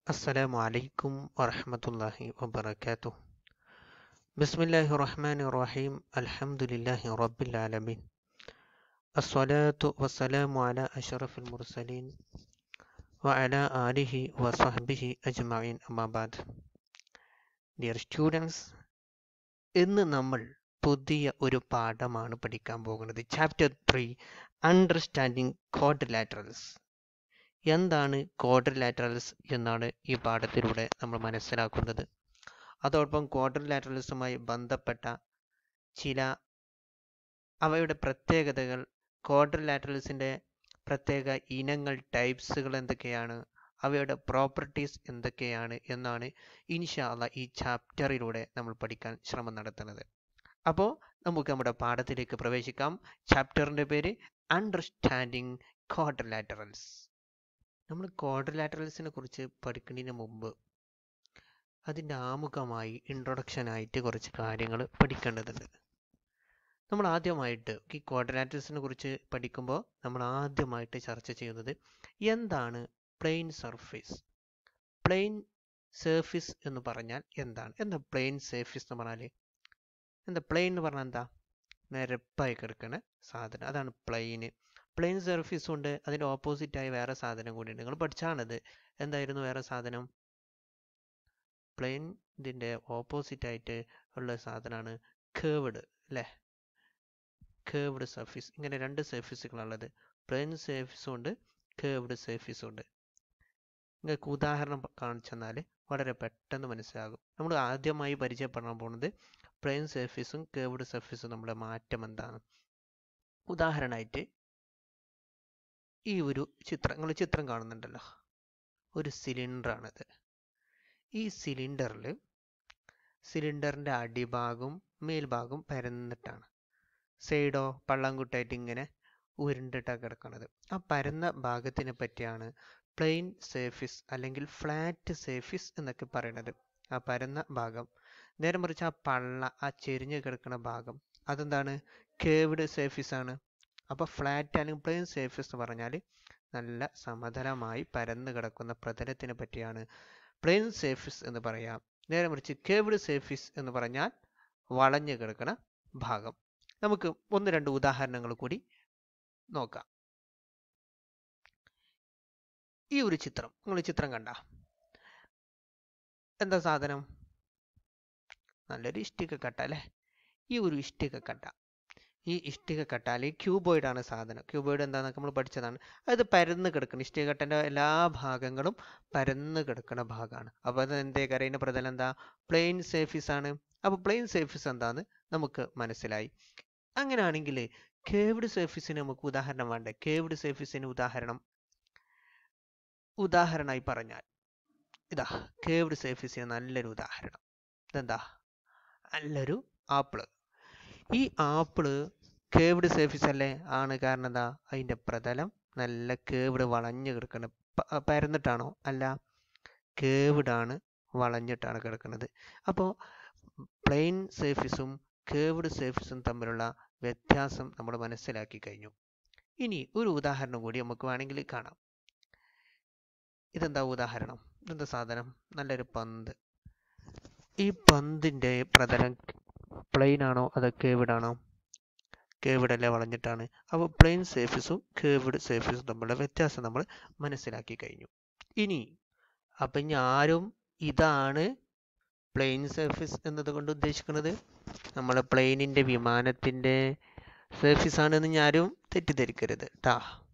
السلام عليكم ورحمة الله وبركاته بسم الله الرحمن الرحيم الحمد لله رب العالمين الصلاة والسلام على أشرف المرسلين وعلى آله وصحبه أجمعين أما بعد Dear students ഇന്ന് നമ്മൾ പുതിയ ഒരു പാഠമാണ് പഠിക്കാൻ പോകുന്നത് ചാപ്റ്റർ ത്രീ അണ്ടർസ്റ്റാൻഡിങ് കോഡ്രിലാറ്ററൽസ് എന്താണ് കോഡ്രിലാറ്ററൽസ് എന്നാണ് ഈ പാഠത്തിലൂടെ നമ്മൾ മനസ്സിലാക്കുന്നത് അതോടൊപ്പം കോഡ്രിലാറ്ററൽസുമായി ബന്ധപ്പെട്ട ചില അവയുടെ പ്രത്യേകതകൾ കോഡ്രിലാറ്ററൽസിൻ്റെ പ്രത്യേക ഇനങ്ങൾ ടൈപ്സുകൾ എന്തൊക്കെയാണ് അവയുടെ പ്രോപ്പർട്ടീസ് എന്തൊക്കെയാണ് എന്നാണ് ഇൻഷാല്ല ഈ ചാപ്റ്ററിലൂടെ നമ്മൾ പഠിക്കാൻ ശ്രമം നടത്തുന്നത് അപ്പോൾ നമുക്ക് നമ്മുടെ പാഠത്തിലേക്ക് പ്രവേശിക്കാം ചാപ്റ്ററിൻ്റെ പേര് അണ്ടർസ്റ്റാൻഡിങ് കോഡ്രിലാറ്ററൽസ് നമ്മൾ കോഡ്രിലാറ്ററൽസിനെ കുറിച്ച് പഠിക്കുന്നതിന് മുമ്പ് അതിൻ്റെ ആമുഖമായി ഇൻട്രൊഡക്ഷനായിട്ട് കുറച്ച് കാര്യങ്ങൾ പഠിക്കേണ്ടതുണ്ട് നമ്മൾ ആദ്യമായിട്ട് ഈ ക്വാഡ്രാറ്റൽസിനെ കുറിച്ച് പഠിക്കുമ്പോൾ നമ്മൾ ആദ്യമായിട്ട് ചർച്ച ചെയ്യുന്നത് എന്താണ് പ്ലെയിൻ സർഫേസ് പ്ലെയിൻ സർഫേസ് എന്ന് പറഞ്ഞാൽ എന്താണ് എന്താ പ്ലെയിൻ സർഫേസ് എന്ന് പറഞ്ഞാൽ എന്താ പ്ലെയിൻ എന്ന് പറഞ്ഞാൽ എന്താ നിരപ്പായി കിടക്കുന്ന സാധനം അതാണ് പ്ലെയിന് പ്ലെയിൻ സർഫേസ് ഉണ്ട് അതിൻ്റെ ഓപ്പോസിറ്റായി വേറെ സാധനം കൂടി ഉണ്ട് നിങ്ങൾ പഠിച്ചാണത് എന്തായിരുന്നു വേറെ സാധനം പ്ലെയിൻ ഇതിൻ്റെ ഓപ്പോസിറ്റായിട്ട് ഉള്ള സാധനമാണ് കേവ്ഡ് അല്ലേ കേവ്ഡ് സർഫേസ് ഇങ്ങനെ രണ്ട് സർഫേസുകളുള്ളത് പ്ലെയിൻ സർഫേസും ഉണ്ട് കേവ്ഡ് സർഫേസും ഉണ്ട് നിങ്ങൾക്ക് ഉദാഹരണം കാണിച്ചു തന്നാൽ വളരെ പെട്ടെന്ന് മനസ്സിലാകും നമ്മൾ ആദ്യമായി പരിചയപ്പെടാൻ പോകുന്നത് പ്ലെയിൻ സർഫേസും കേവ്ഡ് സർഫേസും നമ്മുടെ മാറ്റം എന്താണ് ഉദാഹരണമായിട്ട് ഈ ഒരു ചിത്രം നിങ്ങൾ ചിത്രം കാണുന്നുണ്ടല്ലോ ഒരു സിലിണ്ടറാണിത് ഈ സിലിണ്ടറിൽ സിലിണ്ടറിൻ്റെ അടിഭാഗവും മേൽഭാഗവും പരന്നിട്ടാണ് സൈഡോ പള്ളംകുട്ടായിട്ട് ഇങ്ങനെ ഉരുണ്ടിട്ടാണ് കിടക്കുന്നത് ആ പരന്ന ഭാഗത്തിനെ പറ്റിയാണ് പ്ലെയിൻ സർഫേസ് അല്ലെങ്കിൽ ഫ്ലാറ്റ് സർഫേസ് എന്നൊക്കെ പറയുന്നത് ആ പരന്ന ഭാഗം നേരെ മറിച്ച് ആ പള്ള ആ ചെരിഞ്ഞ് കിടക്കുന്ന ഭാഗം അതെന്താണ് കേവ്ഡ് സർഫേസ് ആണ് അപ്പോൾ ഫ്ലാറ്റ് അല്ലെങ്കിൽ പ്ലെയിൻ സർഫേസ് എന്ന് പറഞ്ഞാൽ നല്ല സമതലമായി പരന്ന് കിടക്കുന്ന പ്രതലത്തിനെ പറ്റിയാണ് പ്ലെയിൻ സർഫേസ് എന്ന് പറയാം നേരെ മറിച്ച് കേവ്ഡ് സർഫേസ് എന്ന് പറഞ്ഞാൽ വളഞ്ഞു കിടക്കുന്ന ഭാഗം നമുക്ക് ഒന്ന് രണ്ട് ഉദാഹരണങ്ങൾ കൂടി നോക്കാം ഈ ഒരു ചിത്രം നിങ്ങൾ ചിത്രം കണ്ട എന്താ സാധനം നല്ലൊരു ഇഷ്ടിക കട്ട അല്ലേ ഈ ഒരു ഇഷ്ടിക കട്ട ഈ ഇഷ്ടിക കട്ട അല്ലെങ്കിൽ ക്യൂബോയിഡ് ആണ് സാധനം ക്യൂബോയിഡ് എന്താണെന്നൊക്കെ നമ്മൾ പഠിച്ചതാണ് അത് പരന്ന് കിടക്കണം ഇഷ്ടിക കട്ടൻ്റെ എല്ലാ ഭാഗങ്ങളും പരന്ന് കിടക്കുന്ന ഭാഗമാണ് അപ്പോൾ അത് എന്തേ കരയിൻ്റെ പ്രതലം എന്താ പ്ലെയിൻ സർഫേസ് ആണ് അപ്പോൾ പ്ലെയിൻ സർഫേസ് എന്താന്ന് നമുക്ക് മനസ്സിലായി അങ്ങനെയാണെങ്കിൽ കേവ്ഡ് സർഫേസിന് നമുക്ക് ഉദാഹരണം വേണ്ടേ കേവ്ഡ് സർഫേസിന് ഉദാഹരണം ഉദാഹരണമായി പറഞ്ഞാൽ ഇതാ കേവ്ഡ് സർഫേസിന് നല്ലൊരു ഉദാഹരണം ഇതെന്താ നല്ലൊരു ആപ്പിള് ഈ ആപ്പിള് കേവ്ഡ് സർഫേസ് അല്ലേ ആണ് കാരണം എന്താ അതിൻ്റെ പ്രതലം നല്ല കേവ്ഡ് വളഞ്ഞു കിടക്കുന്നത് പരന്നിട്ടാണോ അല്ല കേവ്ഡ് ആണ് വളഞ്ഞിട്ടാണ് കിടക്കുന്നത് അപ്പോൾ പ്ലെയിൻ സർഫേസും കേവ്ഡ് സർഫേസും തമ്മിലുള്ള വ്യത്യാസം നമ്മൾ മനസ്സിലാക്കി കഴിഞ്ഞു ഇനി ഒരു ഉദാഹരണം കൂടി നമുക്ക് വേണമെങ്കിൽ കാണാം ഇതെന്താ ഉദാഹരണം ഇതെന്താ സാധനം നല്ലൊരു പന്ത് ഈ പന്തിൻ്റെ പ്രതലം പ്ലെയിൻ ആണോ അതോ കേവ്ഡ് ആണോ കേവ്ഡ് അല്ലേ വളഞ്ഞിട്ടാണ് അപ്പോൾ പ്ലെയിൻ സർഫേസും കേവ്ഡ് സർഫേസും തമ്മിലുള്ള വ്യത്യാസം നമ്മൾ മനസ്സിലാക്കി കഴിഞ്ഞു ഇനി അപ്പം ഇനി ആരും ഇതാണ് പ്ലെയിൻ സർഫേസ് എന്നതുകൊണ്ട് ഉദ്ദേശിക്കുന്നത് നമ്മൾ പ്ലെയിനിൻ്റെ വിമാനത്തിൻ്റെ സർഫേസ് ആണെന്ന് ഞാനും തെറ്റിദ്ധരിക്കരുത് ട്ടാ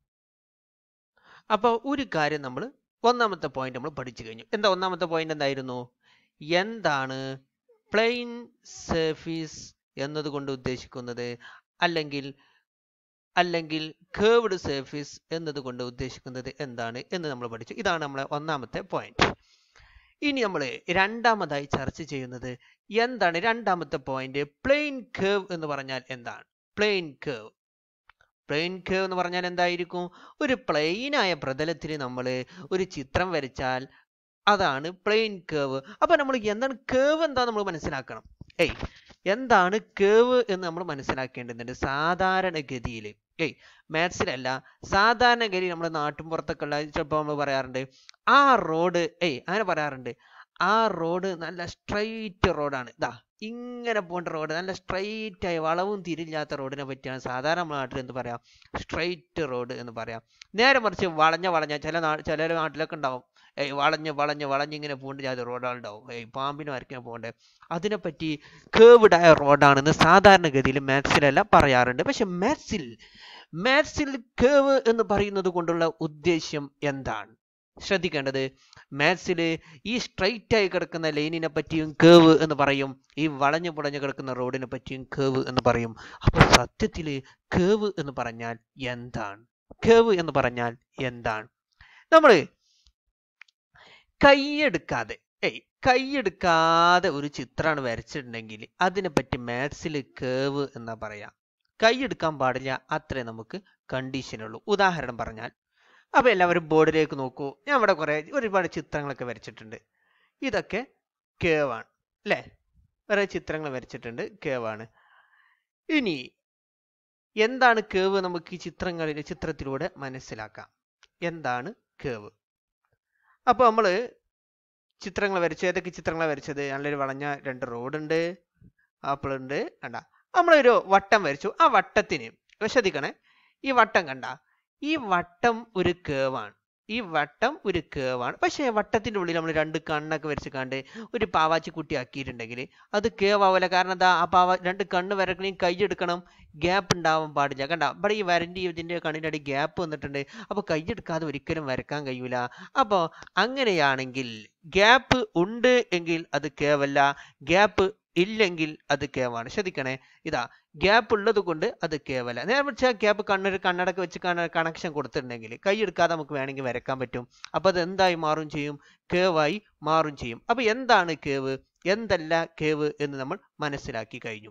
അപ്പോൾ ഒരു കാര്യം നമ്മൾ ഒന്നാമത്തെ പോയിന്റ് നമ്മൾ പഠിച്ചു കഴിഞ്ഞു എന്താ ഒന്നാമത്തെ പോയിന്റ് എന്തായിരുന്നു എന്താണ് പ്ലെയിൻ സർഫേസ് എന്നതുകൊണ്ട് ഉദ്ദേശിക്കുന്നത് അല്ലെങ്കിൽ അല്ലെങ്കിൽ കേവ്ഡ് സർഫേസ് എന്നതുകൊണ്ട് ഉദ്ദേശിക്കുന്നത് എന്താണ് എന്ന് നമ്മൾ പഠിച്ചു ഇതാണ് നമ്മളെ ഒന്നാമത്തെ പോയിന്റ് ഇനി നമ്മൾ രണ്ടാമതായി ചർച്ച ചെയ്യുന്നത് എന്താണ് രണ്ടാമത്തെ പോയിന്റ് പ്ലെയിൻ കേവ് എന്ന് പറഞ്ഞാൽ എന്താണ് പ്ലെയിൻ കേവ് പ്ലെയിൻ കേവ് എന്ന് പറഞ്ഞാൽ എന്തായിരിക്കും ഒരു പ്ലെയിനായ പ്രതലത്തിൽ നമ്മൾ ഒരു ചിത്രം വരച്ചാൽ അതാണ് പ്ലെയിൻ കേവ് അപ്പൊ നമ്മൾ എന്താണ് കേവ് എന്താ നമ്മൾ മനസ്സിലാക്കണം ഏയ് എന്താണ് കേവ് എന്ന് നമ്മൾ മനസ്സിലാക്കേണ്ടതുണ്ട് സാധാരണഗതിയിൽ ഏയ് മാത്സിലല്ല സാധാരണഗതി നമ്മുടെ നാട്ടിൻപുറത്തൊക്കെ ഉള്ള ചിലപ്പോൾ നമ്മൾ പറയാറുണ്ട് ആ റോഡ് ഏയ് അങ്ങനെ പറയാറുണ്ട് ആ റോഡ് നല്ല സ്ട്രൈറ്റ് റോഡാണ് ഇതാ ഇങ്ങനെ പോകേണ്ട റോഡ് നല്ല സ്ട്രൈറ്റ് ആയി വളവും തിരില്ലാത്ത റോഡിനെ പറ്റിയാണ് സാധാരണ നമ്മുടെ നാട്ടിൽ എന്ത് പറയാം സ്ട്രൈറ്റ് റോഡ് എന്ന് പറയാം നേരെ മറിച്ച് വളഞ്ഞ വളഞ്ഞ ചില നാ ചില നാട്ടിലൊക്കെ ഉണ്ടാവും ഏയ് വളഞ്ഞ് വളഞ്ഞ് വളഞ്ഞിങ്ങനെ പോകേണ്ട ജാതി റോഡുകളുണ്ടാവും ഏയ് പാമ്പിനും ആർക്കും പോകണ്ടേ അതിനെപ്പറ്റി കേവിഡായ റോഡാണെന്ന് സാധാരണഗതിയിൽ മാത്സിലല്ല പറയാറുണ്ട് പക്ഷെ മാത്സിൽ മാത്സിൽ കേവ് എന്ന് പറയുന്നത് കൊണ്ടുള്ള ഉദ്ദേശ്യം എന്താണ് ശ്രദ്ധിക്കേണ്ടത് മാത്സിൽ ഈ സ്ട്രൈറ്റ് ആയി കിടക്കുന്ന ലൈനിനെ പറ്റിയും കേവ് എന്ന് പറയും ഈ വളഞ്ഞു പുളഞ്ഞു കിടക്കുന്ന റോഡിനെ പറ്റിയും കേവ് എന്ന് പറയും അപ്പോൾ സത്യത്തിൽ കേവ് എന്ന് പറഞ്ഞാൽ എന്താണ് കേവ് എന്ന് പറഞ്ഞാൽ എന്താണ് നമ്മൾ കൈയെടുക്കാതെ ഏയ് കൈയെടുക്കാതെ ഒരു ചിത്രമാണ് വരച്ചിട്ടുണ്ടെങ്കിൽ അതിനെപ്പറ്റി മാത്സിൽ കേവ് എന്നാ പറയാം കൈയെടുക്കാൻ പാടില്ല അത്രേ നമുക്ക് കണ്ടീഷനുള്ളൂ ഉദാഹരണം പറഞ്ഞാൽ അപ്പോൾ എല്ലാവരും ബോർഡിലേക്ക് നോക്കൂ ഞാൻ ഇവിടെ കുറേ ഒരുപാട് ചിത്രങ്ങളൊക്കെ വരച്ചിട്ടുണ്ട് ഇതൊക്കെ കേവാണ് അല്ലേ കുറേ ചിത്രങ്ങൾ വരച്ചിട്ടുണ്ട് കേവാണ് ഇനി എന്താണ് കേവ് നമുക്ക് ഈ ചിത്രങ്ങളിൽ ചിത്രത്തിലൂടെ മനസ്സിലാക്കാം എന്താണ് കേവ് അപ്പോൾ നമ്മൾ ചിത്രങ്ങൾ വരച്ചു ഏതൊക്കെ ചിത്രങ്ങളാണ് വരച്ചത് നല്ലൊരു വളഞ്ഞ രണ്ട് റോഡുണ്ട് ആപ്പിളുണ്ട് കണ്ട നമ്മളൊരു വട്ടം വരച്ചു ആ വട്ടത്തിന് ശ്രദ്ധിക്കണേ ഈ വട്ടം കണ്ട ഈ വട്ടം ഒരു കേവാണ് ഈ വട്ടം ഒരു കേവാണ് പക്ഷേ വട്ടത്തിന്റെ ഉള്ളിൽ നമ്മൾ രണ്ട് കണ്ണൊക്കെ വരച്ച് കണ്ട് ഒരു പാവാച്ചി കുട്ടി ആക്കിയിട്ടുണ്ടെങ്കിൽ അത് കേവാവില്ല കാരണം എന്താ ആ പാവ രണ്ട് കണ്ണ് വരക്കണമെങ്കിൽ കൈ എടുക്കണം ഗ്യാപ്പ് ഉണ്ടാവാൻ പാടില്ല കണ്ട ഇവിടെ ഈ വരൻ്റെ ഇതിൻ്റെ കണ്ണിൻ്റെ അടി ഗ്യാപ്പ് വന്നിട്ടുണ്ട് അപ്പോൾ കൈ എടുക്കാതെ ഒരിക്കലും വരക്കാൻ കഴിയൂല അപ്പോൾ അങ്ങനെയാണെങ്കിൽ ഗ്യാപ്പ് ഉണ്ട് എങ്കിൽ അത് കേവല്ല ഗ്യാപ്പ് ഇല്ലെങ്കിൽ അത് കേവാണ് ശ്രദ്ധിക്കണേ ഇതാ ഗ്യാപ്പ് ഉള്ളത് കൊണ്ട് അത് കേവല നേരെ മറിച്ച് ആ ഗ്യാപ്പ് കണ്ണൊരു കണ്ണടക്ക് വെച്ച് കണക്ഷൻ കൊടുത്തിട്ടുണ്ടെങ്കിൽ കൈ എടുക്കാതെ നമുക്ക് വേണമെങ്കിൽ വരക്കാൻ പറ്റും അപ്പോൾ അത് എന്തായി മാറും ചെയ്യും കേവായി മാറും ചെയ്യും അപ്പോൾ എന്താണ് കേവ് എന്തല്ല കേവ് എന്ന് നമ്മൾ മനസ്സിലാക്കി കഴിഞ്ഞു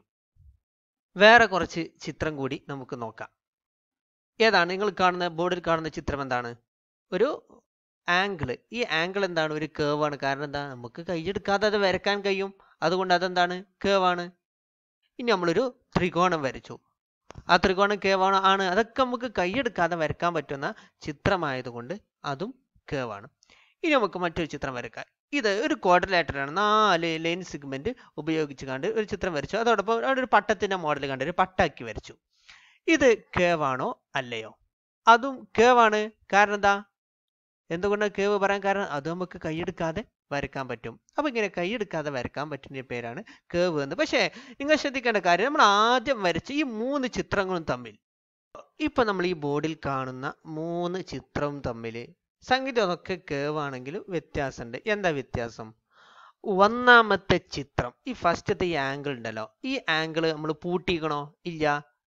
വേറെ കുറച്ച് ചിത്രം കൂടി നമുക്ക് നോക്കാം ഏതാണ് നിങ്ങൾ കാണുന്ന ബോർഡിൽ കാണുന്ന ചിത്രം എന്താണ് ഒരു ആംഗിള് ഈ ആംഗിൾ എന്താണ് ഒരു കേവാണ് കാരണം എന്താ നമുക്ക് കൈയെടുക്കാതെ അത് വരക്കാൻ കഴിയും അതുകൊണ്ട് അതെന്താണ് കേവാണ് ഇനി നമ്മളൊരു ത്രികോണം വരച്ചു ആ ത്രികോണം കേവാണ് ആണ് അതൊക്കെ നമുക്ക് കൈയെടുക്കാതെ വരക്കാൻ പറ്റുന്ന ചിത്രമായതുകൊണ്ട് അതും കേവാണ് ഇനി നമുക്ക് മറ്റൊരു ചിത്രം വരക്കാം ഇത് ഒരു ക്വാഡ്രിലേറ്റർ ആണ് നാല് ലൈൻ സിഗ്മെന്റ് ഉപയോഗിച്ച് കണ്ട് ഒരു ചിത്രം വരച്ചു അതോടൊപ്പം അവിടെ ഒരു പട്ടത്തിന്റെ മോഡൽ കണ്ട് ഒരു പട്ടാക്കി വരച്ചു ഇത് കേവാണോ അല്ലയോ അതും കേവാണ് കാരണം എന്താ എന്തുകൊണ്ട് കേവ് പറയാൻ കാരണം അത് നമുക്ക് കൈയെടുക്കാതെ വരക്കാൻ പറ്റും അപ്പൊ ഇങ്ങനെ കൈയെടുക്കാതെ വരക്കാൻ പറ്റുന്ന പേരാണ് കേവ് എന്ന് പക്ഷേ നിങ്ങൾ ശ്രദ്ധിക്കേണ്ട കാര്യം നമ്മൾ ആദ്യം വരച്ച ഈ മൂന്ന് ചിത്രങ്ങളും തമ്മിൽ ഇപ്പൊ നമ്മൾ ഈ ബോർഡിൽ കാണുന്ന മൂന്ന് ചിത്രവും തമ്മിൽ സംഗീതം അതൊക്കെ കേവ് ആണെങ്കിലും വ്യത്യാസമുണ്ട് എന്താ വ്യത്യാസം ഒന്നാമത്തെ ചിത്രം ഈ ഫസ്റ്റത്തെ ഈ ആംഗിൾ ഉണ്ടല്ലോ ഈ ആംഗിൾ നമ്മൾ പൂട്ടിക്കണോ ഇല്ല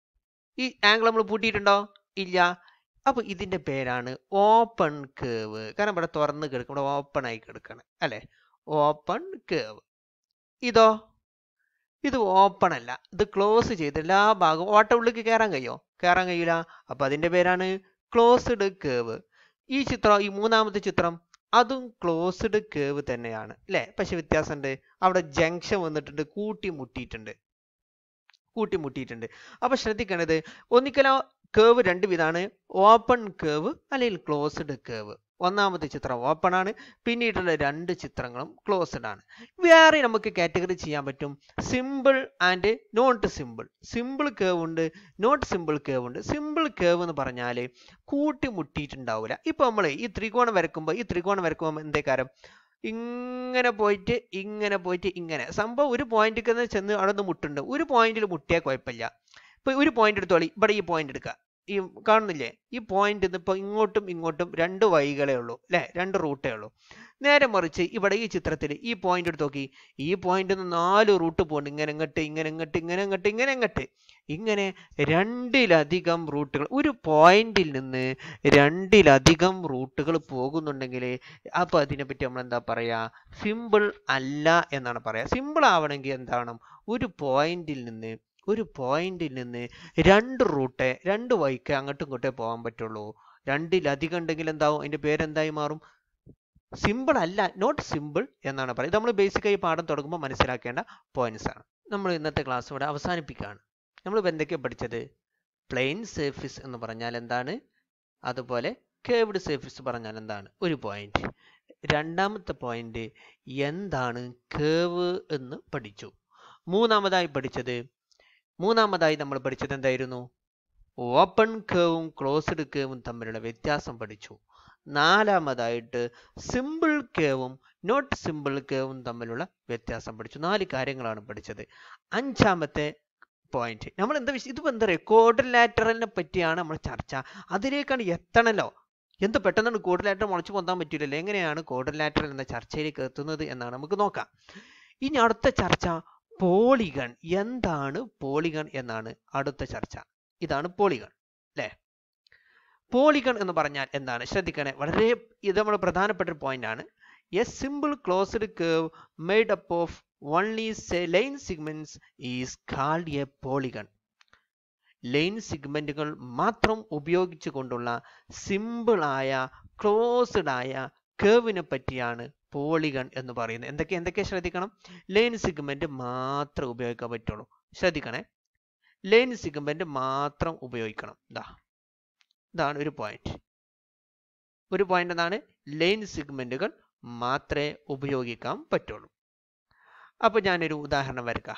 ഈ ആംഗിൾ നമ്മൾ പൂട്ടിയിട്ടുണ്ടോ ഇല്ല അപ്പൊ ഇതിന്റെ പേരാണ് ഓപ്പൺ കേവ് കാരണം ഇവിടെ തുറന്ന് കിടക്കും ഇവിടെ ഓപ്പൺ ആയി കിടക്കണം അല്ലെ ഓപ്പൺ കേവ് ഇതോ ഇത് ഓപ്പൺ അല്ല ഇത് ക്ലോസ് ചെയ്ത് എല്ലാ ഭാഗവും ഓട്ട ഉള്ളിലേക്ക് കയറാൻ കഴിയോ കയറാൻ കഴിയില്ല അപ്പൊ അതിന്റെ പേരാണ് ക്ലോസ്ഡ് കേവ് ഈ ചിത്രം ഈ മൂന്നാമത്തെ ചിത്രം അതും ക്ലോസ്ഡ് കേവ് തന്നെയാണ് അല്ലെ പക്ഷെ വ്യത്യാസമുണ്ട് അവിടെ ജംഗ്ഷൻ വന്നിട്ടുണ്ട് കൂട്ടി മുട്ടിയിട്ടുണ്ട് കൂട്ടി മുട്ടിയിട്ടുണ്ട് അപ്പൊ ശ്രദ്ധിക്കേണ്ടത് ഒന്നിക്കലോ കേവ് രണ്ട് വിധാണ് ഓപ്പൺ കേവ് അല്ലെങ്കിൽ ക്ലോസ്ഡ് കേവ് ഒന്നാമത്തെ ചിത്രം ഓപ്പൺ ആണ് പിന്നീടുള്ള രണ്ട് ചിത്രങ്ങളും ക്ലോസ്ഡ് ആണ് വേറെ നമുക്ക് കാറ്റഗറി ചെയ്യാൻ പറ്റും simple and not simple simple curve ഉണ്ട് നോട്ട് സിമ്പിൾ കേവ് ഉണ്ട് സിമ്പിൾ കേവ് എന്ന് പറഞ്ഞാൽ കൂട്ടി മുട്ടിയിട്ടുണ്ടാവില്ല ഇപ്പൊ നമ്മൾ ഈ ത്രികോണം വരക്കുമ്പോൾ ഈ ത്രികോണം വരക്കുമ്പോൾ എന്തേ കാരം ഇങ്ങനെ പോയിട്ട് ഇങ്ങനെ പോയിട്ട് ഇങ്ങനെ സംഭവം ഒരു പോയിന്റിൽ ചെന്ന് അവിടെ നിന്ന് മുട്ടുണ്ട് ഒരു പോയിന്റിൽ മുട്ടിയാൽ കുഴപ്പമില്ല ഇപ്പൊ ഒരു പോയിന്റ് എടുത്തോളി ഇവിടെ ഈ പോയിന്റ് എടുക്കുക ഈ കാണുന്നില്ലേ ഈ പോയിന്റ് ഇപ്പൊ ഇങ്ങോട്ടും ഇങ്ങോട്ടും രണ്ട് വഴികളേ ഉള്ളൂ അല്ലെ രണ്ട് റൂട്ടേ ഉള്ളൂ നേരെ മറിച്ച് ഇവിടെ ഈ ചിത്രത്തിൽ ഈ പോയിന്റ് എടുത്ത് നോക്കി ഈ പോയിന്റ് നാല് റൂട്ട് പോകുന്നുണ്ട് ഇങ്ങനെ ഇങ്ങോട്ട് ഇങ്ങനെ ഇങ്ങോട്ട് ഇങ്ങനെ ഇങ്ങോട്ട് ഇങ്ങനെ ഇങ്ങോട്ട് ഇങ്ങനെ രണ്ടിലധികം റൂട്ടുകൾ ഒരു പോയിന്റിൽ നിന്ന് രണ്ടിലധികം റൂട്ടുകൾ പോകുന്നുണ്ടെങ്കിൽ അപ്പൊ അതിനെപ്പറ്റി നമ്മൾ എന്താ പറയാ സിമ്പിൾ അല്ല എന്നാണ് പറയാ സിമ്പിൾ ആവണമെങ്കിൽ എന്താണ് ഒരു പോയിന്റിൽ നിന്ന് ഒരു പോയിന്റിൽ നിന്ന് രണ്ട് റൂട്ട് രണ്ട് വഴിക്ക് അങ്ങോട്ടും ഇങ്ങോട്ടേ പോകാൻ പറ്റുള്ളൂ രണ്ടിലധികം ഉണ്ടെങ്കിൽ എന്താവും അതിന്റെ പേരെന്തായി മാറും സിമ്പിൾ അല്ല നോട്ട് സിമ്പിൾ എന്നാണ് പറയുന്നത് നമ്മൾ ബേസിക്കായി പാഠം തുടങ്ങുമ്പോൾ മനസ്സിലാക്കേണ്ട പോയിന്റ്സ് ആണ് നമ്മൾ ഇന്നത്തെ ക്ലാസ് ഇവിടെ അവസാനിപ്പിക്കുകയാണ് നമ്മൾ എന്തൊക്കെ പഠിച്ചത് പ്ലെയിൻ സർഫിസ് എന്ന് പറഞ്ഞാൽ എന്താണ് അതുപോലെ കേവ്ഡ് സർഫിസ് പറഞ്ഞാൽ എന്താണ് ഒരു പോയിന്റ് രണ്ടാമത്തെ പോയിന്റ് എന്താണ് കേവ് എന്ന് പഠിച്ചു മൂന്നാമതായി പഠിച്ചത് മൂന്നാമതായി നമ്മൾ പഠിച്ചത് എന്തായിരുന്നു ഓപ്പൺ കേവും ക്ലോസ്ഡ് കേവും തമ്മിലുള്ള വ്യത്യാസം പഠിച്ചു നാലാമതായിട്ട് സിമ്പിൾ കേവും നോട്ട് സിമ്പിൾ കേവും തമ്മിലുള്ള വ്യത്യാസം പഠിച്ചു നാല് കാര്യങ്ങളാണ് പഠിച്ചത് അഞ്ചാമത്തെ പോയിന്റ് നമ്മൾ എന്താ വിഷയം ഇതിപ്പോ എന്താ പറയുക കോഡിലാറ്ററലിനെ പറ്റിയാണ് നമ്മൾ ചർച്ച അതിലേക്കാണ് എത്തണല്ലോ എന്ത് പെട്ടെന്നാണ് കോഡിലാറ്റർ മുളച്ചു പൊന്താൻ പറ്റില്ലല്ലോ എങ്ങനെയാണ് കോഡിലാറ്ററൽ എന്ന ചർച്ചയിലേക്ക് എത്തുന്നത് എന്നാണ് നമുക്ക് നോക്കാം ഇനി അടുത്ത ചർച്ച പോളിഗൺ എന്താണ് പോളിഗൺ എന്നാണ് അടുത്ത ചർച്ച ഇതാണ് പോളിഗൺ അല്ലേ പോളിഗൺ എന്ന് പറഞ്ഞാൽ എന്താണ് ശ്രദ്ധിക്കണേ വളരെ ഇത് നമ്മൾ പ്രധാനപ്പെട്ട ഒരു പോയിന്റ് ആണ് a simple closed curve made up of only say line segments is called a polygon line സിഗ്മെന്റുകൾ മാത്രം ഉപയോഗിച്ചു കൊണ്ടുള്ള സിമ്പിളായ ക്ലോസ്ഡ് ആയ കേവിനെ പറ്റിയാണ് പോളിഗൺ എന്ന് പറയുന്നത് എന്തൊക്കെ എന്തൊക്കെ ശ്രദ്ധിക്കണം ലൈൻ സിഗ്മെന്റ് മാത്രം ഉപയോഗിക്കാൻ പറ്റുള്ളൂ ശ്രദ്ധിക്കണേ ലൈൻ സിഗ്മെന്റ് മാത്രം ഉപയോഗിക്കണം ഇതാ ഇതാണ് ഒരു പോയിന്റ് ഒരു പോയിന്റ് എന്താണ് ലൈൻ സിഗ്മെന്റുകൾ മാത്രമേ ഉപയോഗിക്കാൻ പറ്റുള്ളൂ അപ്പൊ ഞാനൊരു ഉദാഹരണം വരക്കാം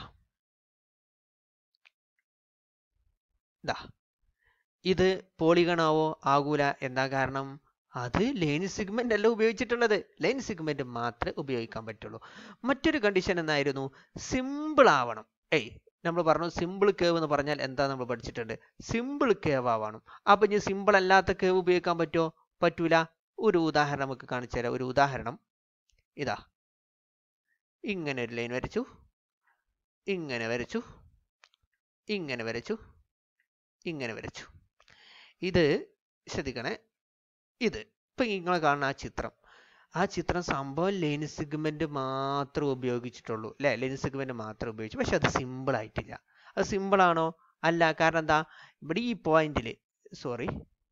ഇതാ ഇത് പോളിഗണാവോ ആകൂല എന്താ കാരണം അത് ലൈൻ സിഗ്മെന്റ് അല്ല ഉപയോഗിച്ചിട്ടുള്ളത് ലൈൻ സിഗ്മെന്റ് മാത്രമേ ഉപയോഗിക്കാൻ പറ്റുള്ളൂ മറ്റൊരു കണ്ടീഷൻ എന്നായിരുന്നു സിമ്പിൾ ആവണം ഏയ് നമ്മൾ പറഞ്ഞു സിമ്പിൾ കേവ് എന്ന് പറഞ്ഞാൽ എന്താ നമ്മൾ പഠിച്ചിട്ടുണ്ട് സിമ്പിൾ കേവ് ആവണം അപ്പൊ ഇനി സിമ്പിൾ അല്ലാത്ത കേവ് ഉപയോഗിക്കാൻ പറ്റുമോ പറ്റൂല ഒരു ഉദാഹരണം നമുക്ക് കാണിച്ചു തരാം ഒരു ഉദാഹരണം ഇതാ ഇങ്ങനെ ഒരു ലൈൻ വരച്ചു ഇങ്ങനെ വരച്ചു ഇങ്ങനെ വരച്ചു ഇങ്ങനെ വരച്ചു ഇത് ശ്രദ്ധിക്കണേ ഇത് ഇപ്പൊ നിങ്ങൾ കാണുന്ന ആ ചിത്രം ആ ചിത്രം സംഭവം ലൈൻ സിഗ്മെന്റ് മാത്രം ഉപയോഗിച്ചിട്ടുള്ളൂ അല്ലെ ലൈൻ സിഗ്മെന്റ് മാത്രം ഉപയോഗിച്ചു പക്ഷെ അത് സിമ്പിൾ ആയിട്ടില്ല അത് സിമ്പിൾ ആണോ അല്ല കാരണം എന്താ ഇവിടെ ഈ പോയിന്റിൽ സോറി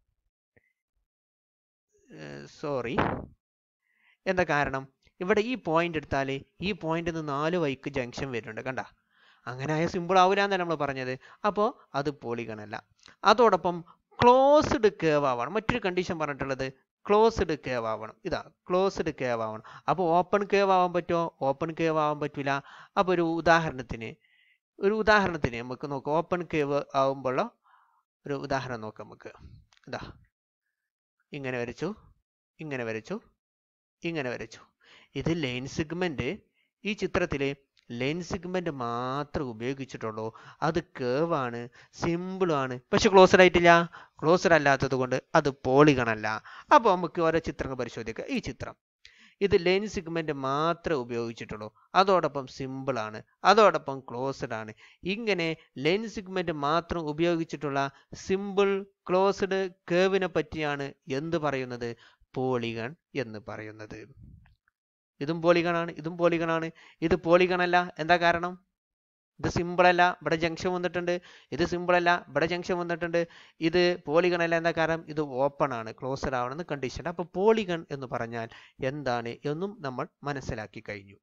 സോറി എന്താ കാരണം ഇവിടെ ഈ പോയിന്റ് എടുത്താൽ ഈ പോയിന്റിൽ നിന്ന് നാല് വൈക്ക് ജംഗ്ഷൻ വരുന്നുണ്ട് കണ്ട അങ്ങനെ ആയ സിമ്പിൾ ആവില്ല എന്നല്ല നമ്മൾ പറഞ്ഞത് അപ്പോൾ അത് പോളിഗൺ അല്ല അതോടൊപ്പം ക്ലോസ്ഡ് കേവ് ആവണം മറ്റൊരു കണ്ടീഷൻ പറഞ്ഞിട്ടുള്ളത് ക്ലോസ്ഡ് കേവ് ആവണം ഇതാ ക്ലോസ്ഡ് കേവ് ആവണം അപ്പോൾ ഓപ്പൺ കേവ് ആവാൻ പറ്റുമോ ഓപ്പൺ കേവ് ആവാൻ പറ്റില്ല അപ്പോൾ ഒരു ഉദാഹരണത്തിന് ഒരു ഉദാഹരണത്തിന് നമുക്ക് നോക്കാം ഓപ്പൺ കേവ് ആവുമ്പോൾ ഒരു ഉദാഹരണം നോക്കാം നമുക്ക് ഇതാ ഇങ്ങനെ വരച്ചു ഇങ്ങനെ വരച്ചു ഇങ്ങനെ വരച്ചു ഇത് ലൈൻ സിഗ്മെന്റ് ഈ ചിത്രത്തിൽ ലൈൻ സിഗ്മെന്റ് മാത്രം ഉപയോഗിച്ചിട്ടുള്ളൂ അത് കേവ് ആണ് സിമ്പിൾ ആണ് പക്ഷെ ക്ലോസ്ഡ് ആയിട്ടില്ല ക്ലോസ്ഡ് അല്ലാത്തത് കൊണ്ട് അത് പോളിഗൺ അല്ല അപ്പോൾ നമുക്ക് ഓരോ ചിത്രങ്ങൾ പരിശോധിക്കാം ഈ ചിത്രം ഇത് ലൈൻ സിഗ്മെന്റ് മാത്രമേ ഉപയോഗിച്ചിട്ടുള്ളൂ അതോടൊപ്പം സിമ്പിൾ ആണ് അതോടൊപ്പം ക്ലോസ്ഡ് ആണ് ഇങ്ങനെ ലൈൻ സിഗ്മെന്റ് മാത്രം ഉപയോഗിച്ചിട്ടുള്ള സിമ്പിൾ ക്ലോസ്ഡ് കേവിനെ പറ്റിയാണ് എന്ത് പറയുന്നത് പോളിഗൺ എന്ന് പറയുന്നത് ഇതും പോളിഗൺ ആണ് ഇതും പോളിഗൺ ആണ് ഇത് പോളിഗൺ അല്ല എന്താ കാരണം ഇത് സിമ്പിൾ അല്ല ഇവിടെ ജംഗ്ഷൻ വന്നിട്ടുണ്ട് ഇത് സിമ്പിൾ അല്ല ഇവിടെ ജംഗ്ഷൻ വന്നിട്ടുണ്ട് ഇത് പോളിഗൺ അല്ല എന്താ കാരണം ഇത് ഓപ്പൺ ആണ് ക്ലോസ്ഡ് ആവണമെന്ന് കണ്ടീഷൻ അപ്പൊ പോളിഗൺ എന്ന് പറഞ്ഞാൽ എന്താണ് എന്നും നമ്മൾ മനസ്സിലാക്കി കഴിഞ്ഞു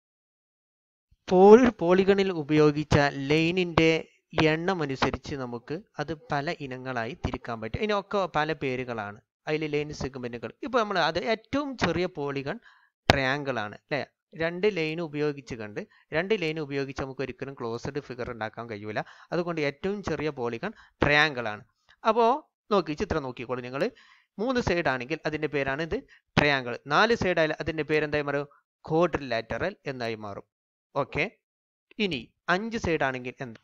പോൾ പോളിഗണിൽ ഉപയോഗിച്ച ലൈനിന്റെ എണ്ണം അനുസരിച്ച് നമുക്ക് അത് പല ഇനങ്ങളായി തിരിക്കാൻ പറ്റും ഇതിനൊക്കെ പല പേരുകളാണ് അതിൽ ലൈൻ സെഗ്മെന്റുകൾ ഇപ്പൊ നമ്മൾ അത് ഏറ്റവും ചെറിയ പോളിഗൺ ട്രയാങ്കിൾ ആണ് അല്ലെ രണ്ട് ലൈൻ ഉപയോഗിച്ച് കണ്ട് രണ്ട് ലൈൻ ഉപയോഗിച്ച് നമുക്ക് ഒരിക്കലും ക്ലോസ്ഡ് ഫിഗർ ഉണ്ടാക്കാൻ കഴിയൂല അതുകൊണ്ട് ഏറ്റവും ചെറിയ പോളിഗൺ ട്രയാങ്കിൾ ആണ് അപ്പോൾ നോക്കി ചിത്രം നോക്കിക്കോളൂ നിങ്ങൾ മൂന്ന് സൈഡ് ആണെങ്കിൽ അതിന്റെ പേരാണ് ഇത് ട്രയാങ്കിൾ നാല് സൈഡ് ആയാലും അതിന്റെ പേര് എന്തായി മാറും ക്വാഡ്രിലാറ്ററൽ എന്നായി മാറും ഓക്കെ ഇനി അഞ്ച് സൈഡ് ആണെങ്കിൽ എന്താ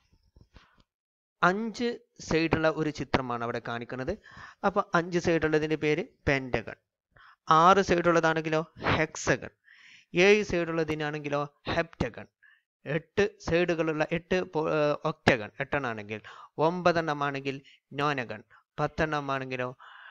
അഞ്ച് സൈഡുള്ള ഒരു ചിത്രമാണ് അവിടെ കാണിക്കുന്നത് അപ്പോൾ അഞ്ച് സൈഡുള്ളതിന്റെ പേര് പെൻറ്റഗൺ ആറ് സൈഡുള്ളതാണെങ്കിലോ ഹെക്സഗൺ ഏഴ് സൈഡുള്ളതിനാണെങ്കിലോ ഹെപ്റ്റഗൺ എട്ട് സൈഡുകളുള്ള എട്ട് ഒക്ടഗൺ എട്ടെണ്ണാണെങ്കിൽ ഒമ്പതെണ്ണം ആണെങ്കിൽ നോനഗൺ പത്തെണ്ണം ആണെങ്കിലോ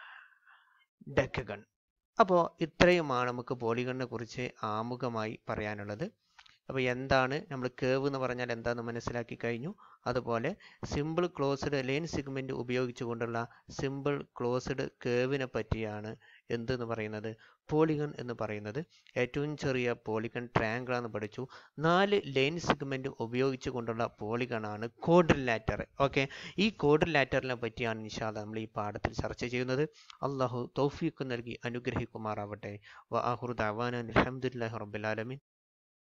ഡെക്കഗൺ അപ്പോൾ ഇത്രയുമാണ് നമുക്ക് പോളിഗണിനെ കുറിച്ച് ആമുഖമായി പറയാനുള്ളത് അപ്പോൾ എന്താണ് നമ്മൾ കേവ് എന്ന് പറഞ്ഞാൽ എന്താണെന്ന് മനസ്സിലാക്കി കഴിഞ്ഞു അതുപോലെ സിമ്പിൾ ക്ലോസ്ഡ് ലൈൻ സിഗ്മെന്റ് ഉപയോഗിച്ചുകൊണ്ടുള്ള സിമ്പിൾ ക്ലോസ്ഡ് കേവിനെ പറ്റിയാണ് എന്തെന്ന് പറയുന്നത് പോളിഗൺ എന്ന് പറയുന്നത് ഏറ്റവും ചെറിയ പോളിഗൺ ട്രയാങ്കിൾ എന്ന് പഠിച്ചു നാല് ലൈൻ സെഗ്മെന്റ് ഉപയോഗിച്ചു കൊണ്ടുള്ള പോളിഗൺ ആണ് കോഡ്രിലാറ്റർ ഓക്കെ ഈ കോഡ്രിലാറ്ററിനെ പറ്റിയാണ് ഇൻഷാല്ല നമ്മൾ ഈ പാഠത്തിൽ ചർച്ച ചെയ്യുന്നത് അള്ളാഹു തൗഫീഖ് നൽകി അനുഗ്രഹിക്കുമാറാവട്ടെ വ ആഹുർ ദഅവാന അൽഹംദുലില്ലാഹി റബ്ബിൽ ആലമീൻ